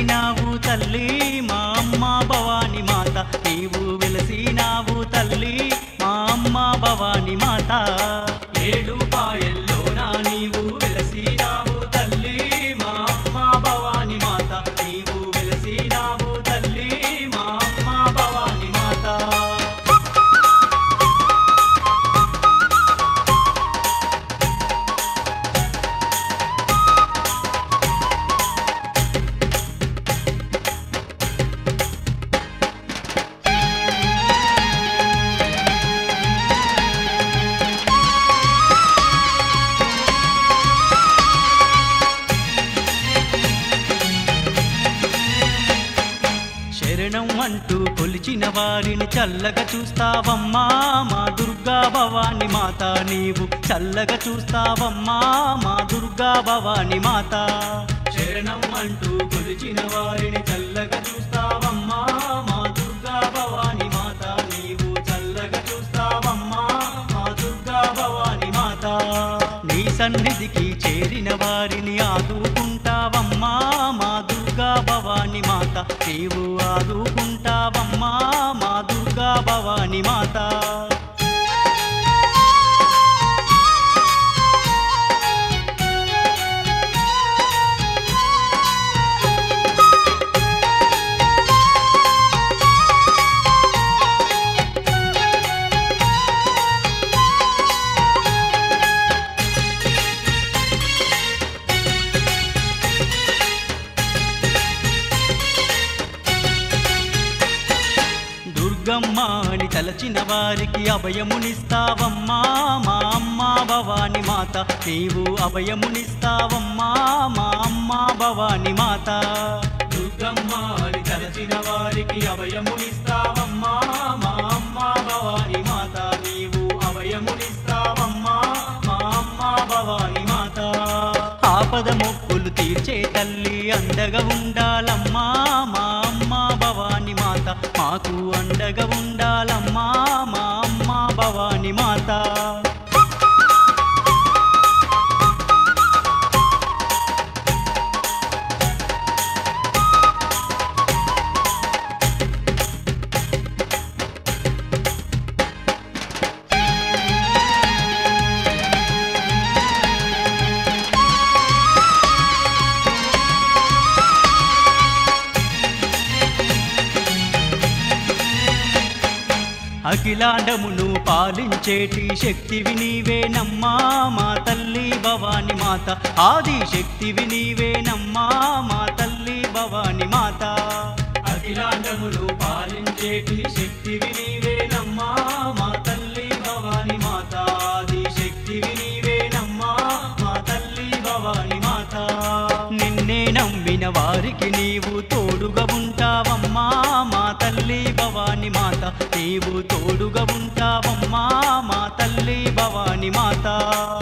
వెలసినావు తల్లి మా అమ్మ భవాని మాత నీవు వెలసినావు తల్లి మా అమ్మ భవాని మాత ఏడు పాయల్లోనా నీవు వెలసినావు తల్లి మా అమ్మ భవాని మాత నీవు వెలసినావు తల్లి మా అమ్మ భవాని మాత శరణం అంటూ కొలిచిన వారిని చల్లగా చూస్తావమ్మా మా దుర్గా భవాని మాత నీవు చల్లగా చూస్తావమ్మా మా దుర్గా భవాని మాత శరణం అంటూ కొలిచిన వారిని చల్లగా చూస్తావమ్మా మా దుర్గా భవాని మాత నీవు చల్లగా చూస్తావమ్మా మా దుర్గా భవాని మాత నీ సన్నిధికి చేరిన వారిని ఆదుకుంటావమ్మా మా దుర్గా భవాని మాత నీవు ఆదుకుంటావమ్మా మా దుర్గా భవాని మాత దుర్గమ్మ అని తలచిన వారికి అభయమునిస్తావమ్మా మా అమ్మ భవాని మాత నీవు అభయమునిస్తావమ్మా మా అమ్మ భవాని మాత దుర్గమ్మ అని తలచిన వారికి అభయమునిస్తావమ్మా మా అమ్మ భవాని మాత నీవు అభయమునిస్తావమ్మా మా అమ్మ భవాని మాత ఆపద మొక్కులు తీర్చే తల్లి అండగా ఉండాలమ్మా మా అమ్మ భవాని మాత మాకు అండగా ఉండాలమ్మా మా అమ్మ భవాని మాత అఖిలాండమును పాలించేటి శక్తివి నీవేనమ్మా మా తల్లి భవాని మాత ఆది శక్తివి నీవేనమ్మా మా తల్లి భవాని మాత అఖిలాండమును పాలించేటి శక్తివి నీవేనమ్మా మా తల్లి భవాని మాత ఆది శక్తివి నీవేనమ్మా మా తల్లి భవాని మాత నిన్నే నమ్మిన వారికి నీవు తోడుగా ఉంటావమ్మా మా తల్లి భవాని మాత నీవు తోడుగా ఉంటావమ్మా మా తల్లి భవాని మాత